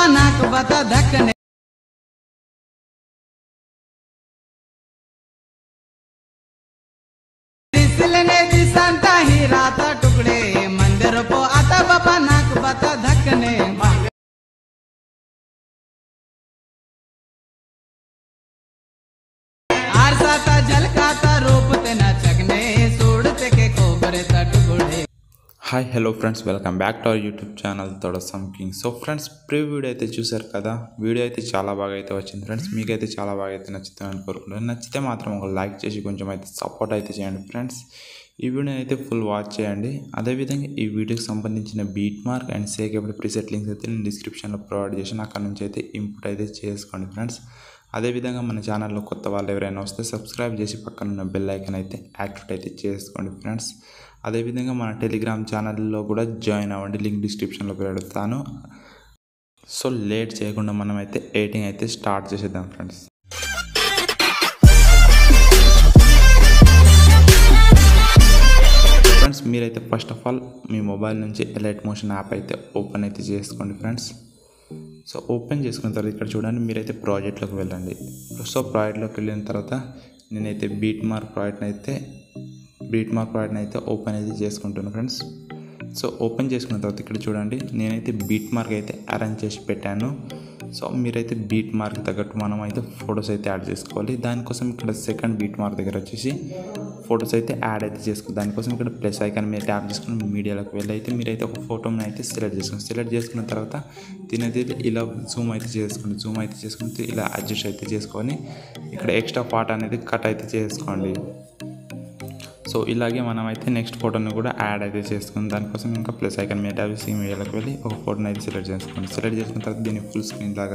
बाबा नाक बता धकने दिसलेने दिसांता ही राता टुकडे मंदिर पो आता बाबा नाक बता धकने आरसाता झलकाता रूप तेना चगने सोडते के कोबरे टुकडे hi hello friends welcome back to our YouTube channel తోడ సమ్ కింగ్ సో ఫ్రెండ్స్ ప్రీ వీడియో అయితే చూసారు కదా వీడియో అయితే చాలా బాగా అయితే వచ్చింది ఫ్రెండ్స్ మీకైతే చాలా బాగా అయితే నచ్చుతుందని కోరుకుంటున్నాను నచ్చితే మాత్రం ఒక లైక్ చేసి కొంచెం అయితే సపోర్ట్ అయితే చేయండి ఫ్రెండ్స్ ఈ వీడియో అయితే ఫుల్ వాచ్ చేయండి అదేవిధంగా ఈ వీడియోకి సంబంధించిన బీట్ మార్క్ అండ్ సేక్ ఎప్పుడు ప్రీసెట్ లింక్స్ అయితే నేను డిస్క్రిప్షన్లో ప్రొవైడ్ చేసి అక్కడ నుంచి అయితే ఇంపుట్ అయితే చేసుకోండి ఫ్రెండ్స్ అదేవిధంగా మన ఛానల్లో కొత్త వాళ్ళు ఎవరైనా వస్తే సబ్స్క్రైబ్ చేసి పక్కన ఉన్న బెల్ ఐకన్ అయితే యాక్టివేట్ అయితే చేసుకోండి ఫ్రెండ్స్ అదేవిధంగా మన టెలిగ్రామ్ ఛానల్లో కూడా జాయిన్ అవ్వండి లింక్ డిస్క్రిప్షన్లో పెడతాను సో లేట్ చేయకుండా మనం అయితే ఎయిటింగ్ అయితే స్టార్ట్ చేసేద్దాం ఫ్రెండ్స్ ఫ్రెండ్స్ మీరైతే ఫస్ట్ ఆఫ్ ఆల్ మీ మొబైల్ నుంచి ఎలైట్ మోషన్ యాప్ అయితే ఓపెన్ అయితే చేసుకోండి ఫ్రెండ్స్ సో ఓపెన్ చేసుకున్న తర్వాత ఇక్కడ చూడండి మీరైతే ప్రాజెక్ట్లోకి వెళ్ళండి సో ప్రాజెక్ట్లోకి వెళ్ళిన తర్వాత నేనైతే బీట్ మార్క్ ప్రాజెక్ట్ని అయితే బీట్ మార్క్ ప్రాజెక్ట్ని అయితే ఓపెన్ అయితే చేసుకుంటున్నాను ఫ్రెండ్స్ సో ఓపెన్ చేసుకున్న తర్వాత ఇక్కడ చూడండి నేనైతే బీట్ మార్క్ అయితే అరేంజ్ చేసి పెట్టాను సో మీరైతే బీట్ మార్క్ తగ్గట్టు మనం అయితే ఫొటోస్ అయితే యాడ్ చేసుకోవాలి దానికోసం ఇక్కడ సెకండ్ బీట్ మార్క్ దగ్గర వచ్చేసి ఫొటోస్ అయితే యాడ్ అయితే చేసుకోవాలి దానికోసం ఇక్కడ ప్లస్ ఐకాన్ మీరు ట్యాప్ చేసుకుని మీడియాలోకి వెళ్ళి అయితే మీరైతే ఒక ఫోటోని అయితే సెలెక్ట్ చేసుకోండి సెలెక్ట్ చేసుకున్న తర్వాత దీని అయితే ఇలా జూమ్ అయితే చేసుకోండి జూమ్ అయితే చేసుకుని ఇలా అడ్జస్ట్ అయితే చేసుకొని ఇక్కడ ఎక్స్ట్రా పార్ట్ అనేది కట్ అయితే చేసుకోండి సో ఇలాగే మనం అయితే నెక్స్ట్ ఫోటోని కూడా యాడ్ అయితే చేసుకుని దానికోసం ఇంకా ప్లస్ ఐకన్ మీద ట్యాబ్ చేసి మీడియాలోకి వెళ్ళి ఒక ఫోటోని అయితే సెలెక్ట్ చేసుకోండి సెలెక్ట్ చేసుకున్న తర్వాత దీన్ని ఫుల్ స్క్రీన్ లాగా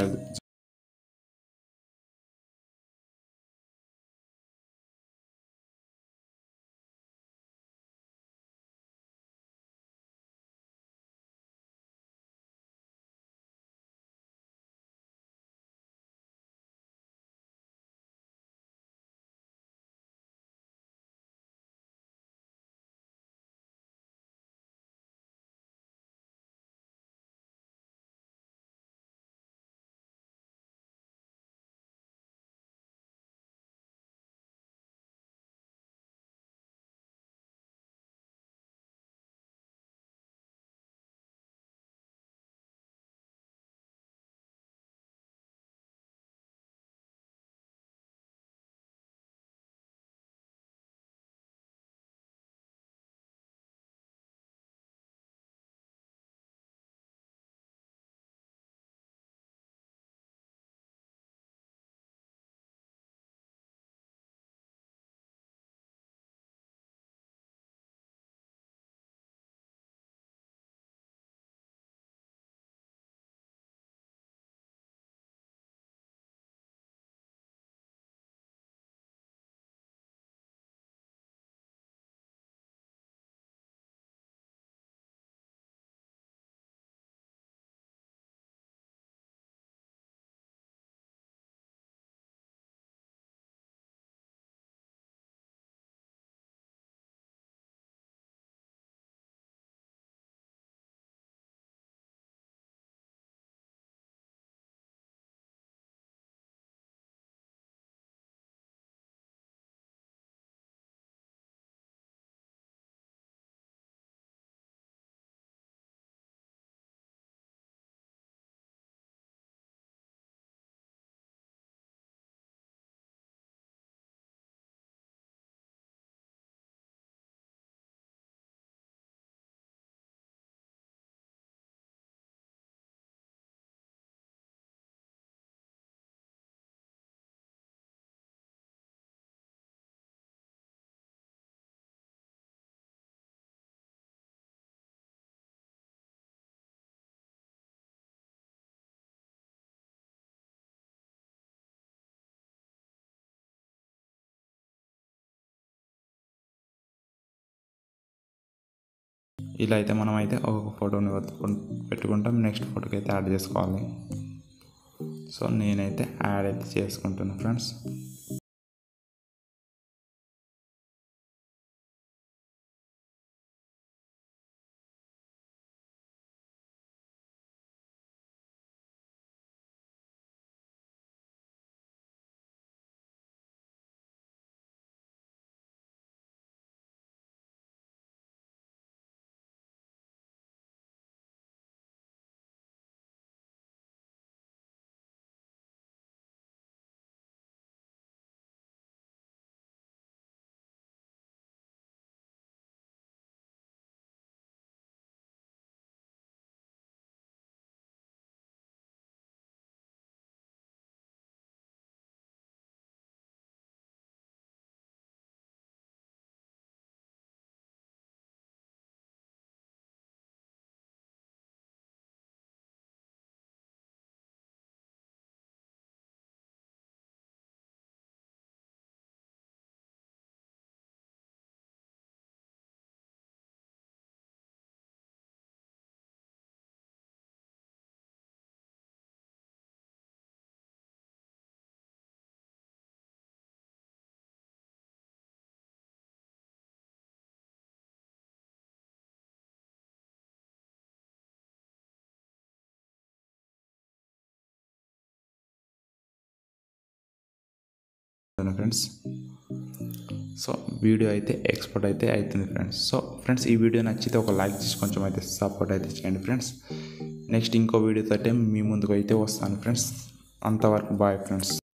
ఇలా అయితే మనం అయితే ఒక ఫోటోని వెతుక్కు- పెట్టుకుంటాం నెక్స్ట్ ఫోటోకి అయితే యాడ్ చేసుకోవాలి సో నేనైతే యాడ్ అయితే చేసుకుంటున్నాను ఫ్రెండ్స్ ఫ్రెండ్స్ సో వీడియో అయితే ఎక్స్పోర్ట్ అయితే అవుతుంది ఫ్రెండ్స్ సో ఫ్రెండ్స్ ఈ వీడియో నచ్చితే ఒక లైక్ చేసి కొంచెం అయితే సపోర్ట్ అయితే చేయండి ఫ్రెండ్స్ నెక్స్ట్ ఇంకో వీడియోతో అయితే మీ ముందుకు అయితే వస్తాను ఫ్రెండ్స్ అంతవరకు బాయ్ ఫ్రెండ్స్